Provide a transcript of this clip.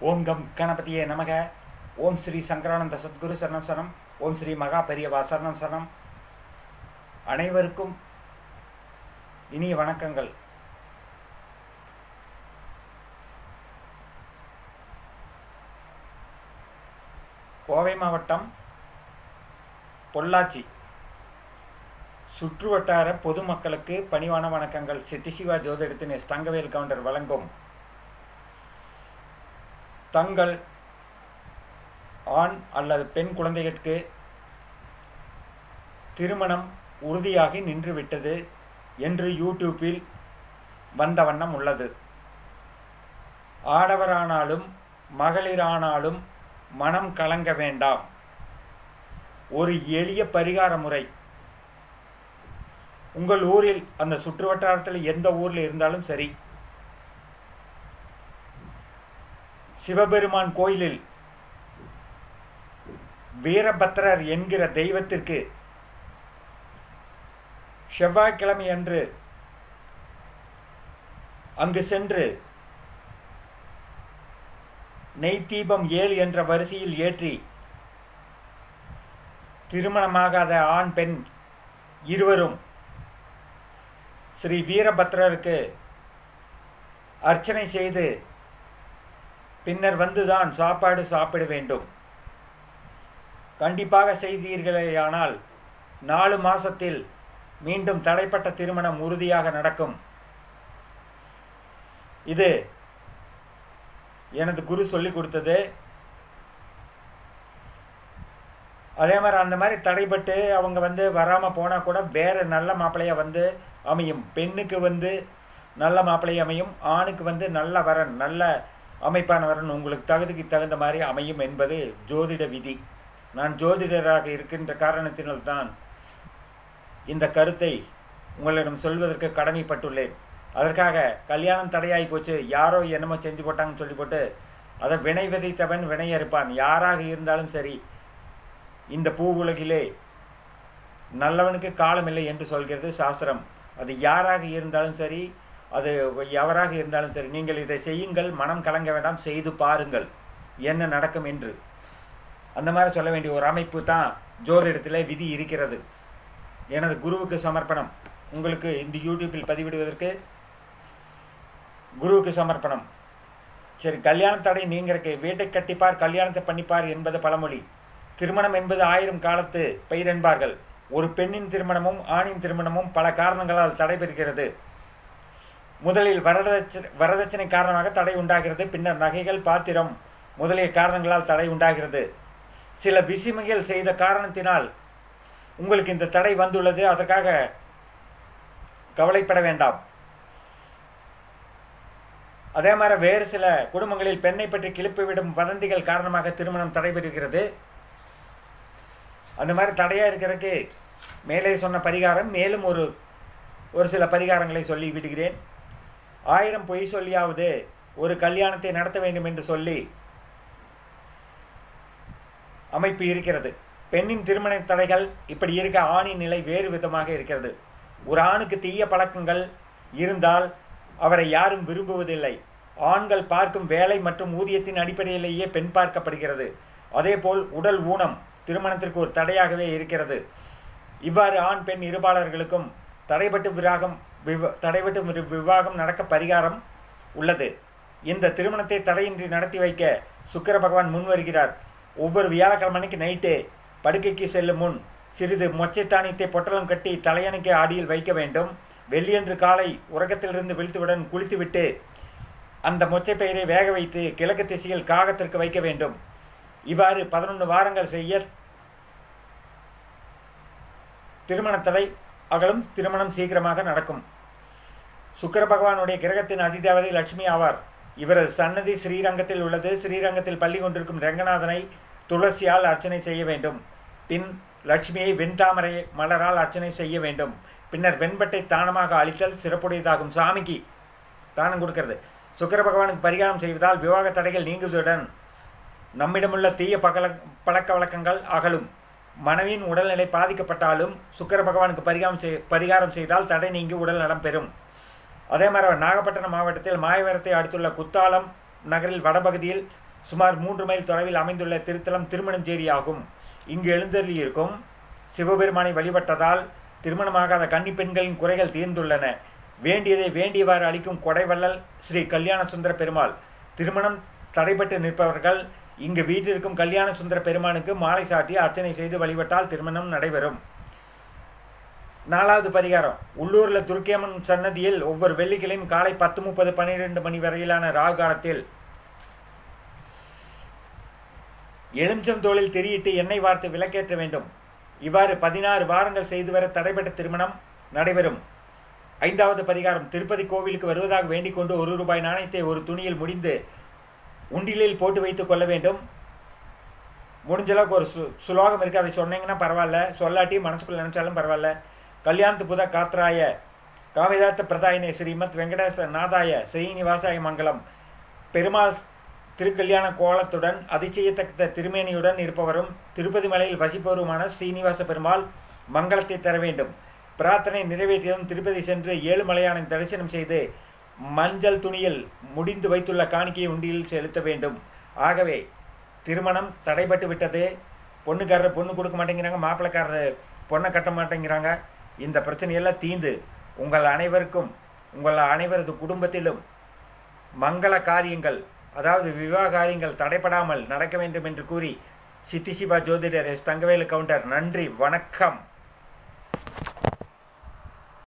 ஓம் come கணபதியே நமக ஓம் ஸ்ரீ சங்கரானந்த சத்குரு சரணம் சரணம் ஓம் ஸ்ரீ மகா பெரியவா சரணம் சரணம் அனைவருக்கும் இனிய வணக்கங்கள் கோவை மாவட்டம் பொள்ளாச்சி சுற்றுவட்டார பொதுமக்களுக்கு பணிவான வணக்கங்கள் சித்திசிவா ஜோதிடத்தின் எஸ் தங்கவேல் கவுண்டர் வழங்கும் தங்கள் ஆண் அல்லது பெண் குழந்தைகளுக்கு திருமணம் உறுதியாகி நின்றுவிட்டது என்று யூடியூப்பில் வந்த வண்ணம் உள்ளது ஆடவரானாலும் மகளிரானாலும் மனம் கலங்க வேண்டாம் ஒரு எளிய பரிகார முறை உங்கள் ஊரில் அந்த சுற்று வட்டாரத்தில் எந்த ஊரில் இருந்தாலும் சரி சிவபெருமான் கோயிலில் வீரபத்ரர் என்கிற தெய்வத்திற்கு செவ்வாய்க்கிழமை அன்று அங்கு சென்று நெய் தீபம் ஏழு என்ற வரிசையில் ஏற்றி திருமணமாகாத ஆண் பெண் இருவரும் ஸ்ரீ வீரபத்ரருக்கு அர்ச்சனை செய்து பின்னர் வந்துதான் சாப்பாடு சாப்பிட வேண்டும் கண்டிப்பாக செய்தீர்களேயானால் நாலு மாசத்தில் மீண்டும் தடைப்பட்ட திருமணம் உறுதியாக நடக்கும் இது எனது குரு சொல்லி கொடுத்தது அதே மாதிரி அந்த மாதிரி தடைப்பட்டு அவங்க வந்து வராமல் போனால் கூட வேற நல்ல மாப்பிள்ளையா வந்து அமையும் பெண்ணுக்கு வந்து நல்ல மாப்பிள்ளை அமையும் ஆணுக்கு வந்து நல்ல வரன் நல்ல அமைப்பான வரன் உங்களுக்கு தகுதிக்கு தகுந்த மாதிரி அமையும் என்பது ஜோதிட விதி நான் ஜோதிடராக இருக்கின்ற காரணத்தினால்தான் இந்த கருத்தை உங்களிடம் சொல்வதற்கு கடமைப்பட்டுள்ளேன் அதற்காக கல்யாணம் தடையாகி போச்சு யாரோ என்னமோ செஞ்சு போட்டாங்கன்னு சொல்லி போட்டு அதை வினை விதைத்தவன் வினை அறுப்பான் யாராக இருந்தாலும் சரி இந்த பூ உலகிலே நல்லவனுக்கு காலம் இல்லை என்று சொல்கிறது சாஸ்திரம் அது யாராக இருந்தாலும் சரி அது எவராக இருந்தாலும் சரி நீங்கள் இதை செய்யுங்கள் மனம் கலங்க வேண்டாம் செய்து பாருங்கள் என்ன நடக்கும் என்று அந்த மாதிரி சொல்ல வேண்டிய ஒரு அமைப்பு தான் ஜோதிடத்தில் விதி இருக்கிறது எனது குருவுக்கு சமர்ப்பணம் உங்களுக்கு இந்த யூடியூப்பில் பதிவிடுவதற்கு குருவுக்கு சமர்ப்பணம் சரி கல்யாண தடை நீங்கிறக்கு வீட்டை கட்டிப்பார் கல்யாணத்தை பண்ணிப்பார் என்பது பழமொழி திருமணம் என்பது ஆயிரம் காலத்து பெயர் என்பார்கள் ஒரு பெண்ணின் திருமணமும் ஆணின் திருமணமும் பல காரணங்களால் தடைபெறுகிறது முதலில் வரதட்சணை வரதட்சணை காரணமாக தடை உண்டாகிறது பின்னர் நகைகள் பாத்திரம் முதலிய காரணங்களால் தடை உண்டாகிறது சில விசிமைகள் செய்த காரணத்தினால் உங்களுக்கு இந்த தடை வந்துள்ளது அதற்காக கவலைப்பட வேண்டாம் அதே மாதிரி வேறு சில குடும்பங்களில் பெண்ணை பற்றி கிளப்பிவிடும் வதந்திகள் காரணமாக திருமணம் தடைபெறுகிறது அந்த மாதிரி தடையா இருக்கிறதுக்கு மேலே சொன்ன பரிகாரம் மேலும் ஒரு ஒரு சில பரிகாரங்களை சொல்லி விடுகிறேன் ஆயிரம் பொய் சொல்லியாவது ஒரு கல்யாணத்தை நடத்த வேண்டும் என்று சொல்லி அமைப்பு இருக்கிறது பெண்ணின் திருமண தடைகள் இப்படி இருக்க ஆணின் நிலை வேறு விதமாக இருக்கிறது ஒரு ஆணுக்கு தீய பழக்கங்கள் இருந்தால் அவரை யாரும் விரும்புவதில்லை ஆண்கள் பார்க்கும் வேலை மற்றும் ஊதியத்தின் அடிப்படையிலேயே பெண் பார்க்கப்படுகிறது அதேபோல் உடல் ஊனம் திருமணத்திற்கு ஒரு தடையாகவே இருக்கிறது இவ்வாறு ஆண் பெண் இருபாளர்களுக்கும் தடைபட்டு விராகம் தடைபட்டு விவாகம் நடக்க பரிகாரம் உள்ளது இந்த திருமணத்தை தடையின்றி நடத்தி வைக்க சுக்கர பகவான் முன் வருகிறார் ஒவ்வொரு வியாழக்கிழமைக்கு நைட்டு படுக்கைக்கு செல்லும் முன் சிறிது மொச்சைத்தானியத்தை பொட்டலம் கட்டி தலையணைக்கு அடியில் வைக்க வேண்டும் வெள்ளியன்று காலை உறக்கத்திலிருந்து விழித்துவுடன் குளித்துவிட்டு அந்த மொச்சை பயிரை வேக வைத்து கிழக்கு திசையில் காகத்திற்கு வைக்க வேண்டும் இவ்வாறு பதினொன்று வாரங்கள் செய்ய திருமணத்தடை அகலும் திருமணம் சீக்கிரமாக நடக்கும் சுக்கர பகவானுடைய கிரகத்தின் அதிதேவதை லட்சுமி ஆவார் இவரது சன்னதி ஸ்ரீரங்கத்தில் உள்ளது ஸ்ரீரங்கத்தில் பள்ளி கொண்டிருக்கும் ரங்கநாதனை துளசியால் அர்ச்சனை செய்ய வேண்டும் பின் லட்சுமியை வெண்தாமரை மலரால் அர்ச்சனை செய்ய வேண்டும் பின்னர் வெண்பட்டை தானமாக அளித்தல் சிறப்புடையதாகும் சாமிக்கு தானம் கொடுக்கிறது சுக்கர பகவானுக்கு பரிகாரம் செய்வதால் விவாக தடைகள் நீங்குவதுடன் நம்மிடமுள்ள தீய பகல பழக்க வழக்கங்கள் அகலும் மனைவியின் உடல்நிலை பாதிக்கப்பட்டாலும் சுக்கர பகவானுக்கு பரிகாரம் செய் பரிகாரம் செய்தால் தடை நீங்கி உடல் நலம் பெறும் அதே மாதிரி நாகப்பட்டினம் மாவட்டத்தில் மாயவரத்தை அடுத்துள்ள குத்தாலம் நகரில் வடபகுதியில் சுமார் மூன்று மைல் தொலைவில் அமைந்துள்ள திருத்தலம் திருமணஞ்சேரி ஆகும் இங்கு எழுந்தருளி இருக்கும் சிவபெருமானை வழிபட்டதால் திருமணமாகாத கன்னி பெண்களின் குறைகள் தீர்ந்துள்ளன வேண்டியதை வேண்டியவாறு அளிக்கும் கொடைவள்ளல் ஸ்ரீ கல்யாண சுந்தர பெருமாள் திருமணம் தடைபட்டு நிற்பவர்கள் இங்கு வீட்டிற்கும் கல்யாண சுந்தர பெருமானுக்கு மாலை சாட்டி அர்ச்சனை செய்து வழிபட்டால் திருமணம் நடைபெறும் நாலாவது பரிகாரம் உள்ளூர்ல துர்க்கியம்மன் சன்னதியில் ஒவ்வொரு வெள்ளிக்கிழமையும் காலை பத்து முப்பது பன்னிரெண்டு மணி வரையிலான ராகு காலத்தில் எலுமிச்சம் தோளில் திரியிட்டு எண்ணெய் வார்த்து விளக்கேற்ற வேண்டும் இவ்வாறு பதினாறு வாரங்கள் செய்து வர தடைபட்ட திருமணம் நடைபெறும் ஐந்தாவது பரிகாரம் திருப்பதி கோவிலுக்கு வருவதாக வேண்டிக் கொண்டு ஒரு ரூபாய் நாணயத்தை ஒரு துணியில் முடிந்து உண்டிலில் போட்டு வைத்துக் கொள்ள வேண்டும் முடிஞ்ச அளவுக்கு ஒரு சு சுலோகம் இருக்குது அதை சொன்னீங்கன்னா பரவாயில்ல சொல்லாட்டி மனசுக்குள்ள நினைச்சாலும் பரவாயில்ல கல்யாணத்து புத காத்ராய காமிதாத்த பிரதாயினே ஸ்ரீமத் வெங்கடேச நாதாய ஸ்ரீனிவாசாய மங்கலம் பெருமாள் திருக்கல்யாண கோலத்துடன் அதிசயத்தக்க திருமேனியுடன் இருப்பவரும் திருப்பதி மலையில் வசிப்பவருமான ஸ்ரீனிவாச பெருமாள் மங்களத்தை தர வேண்டும் பிரார்த்தனை நிறைவேற்றியதும் திருப்பதி சென்று ஏழுமலையானை தரிசனம் செய்து மஞ்சள் துணியில் முடிந்து வைத்துள்ள காணிக்கையை உண்டியில் செலுத்த வேண்டும் ஆகவே திருமணம் தடைபட்டு விட்டது பொண்ணுக்காரர் பொண்ணு கொடுக்க மாட்டேங்கிறாங்க மாப்பிள்ளைக்காரர் பொண்ணை கட்ட மாட்டேங்கிறாங்க இந்த பிரச்சனையெல்லாம் தீந்து உங்கள் அனைவருக்கும் உங்கள் அனைவரது குடும்பத்திலும் மங்கள காரியங்கள் அதாவது விவாக காரியங்கள் தடைபடாமல் நடக்க வேண்டும் என்று கூறி சித்தி சிவா ஜோதிடர் எஸ் தங்கவேலு கவுண்டர் நன்றி வணக்கம்